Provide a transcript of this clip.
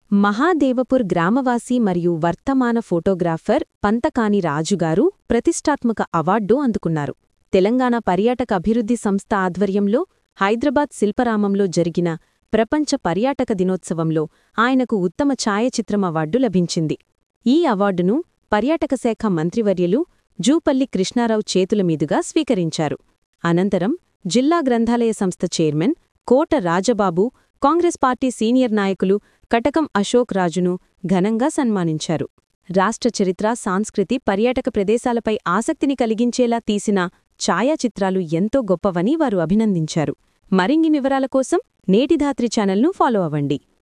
మహాదేవపూర్ గ్రామవాసి మరియు వర్తమాన ఫోటోగ్రాఫర్ పంతకాని రాజుగారు ప్రతిష్టాత్మక అవార్డు అందుకున్నారు తెలంగాణ పర్యాటక అభివృద్ధి సంస్థ ఆధ్వర్యంలో హైదరాబాద్ శిల్పరామంలో జరిగిన ప్రపంచ పర్యాటక దినోత్సవంలో ఆయనకు ఉత్తమ ఛాయాచిత్రం అవార్డు లభించింది ఈ అవార్డును పర్యాటక శాఖ మంత్రివర్యులు జూపల్లి కృష్ణారావు చేతుల మీదుగా స్వీకరించారు అనంతరం జిల్లా గ్రంథాలయ సంస్థ chairman Kota Rajababu Congress party senior నాయకులు కటకం అశోక్ రాజును ఘనంగా సన్మానించారు రాష్ట్ర చరిత్ర సాంస్కృతి పర్యాటక ప్రదేశాలపై ఆసక్తిని కలిగించేలా తీసిన ఛాయాచిత్రాలు ఎంతో గొప్పవని వారు అభినందించారు మరిన్ని వివరాల కోసం నేటిధాత్రి ఛానల్ను ఫాలో అవ్వండి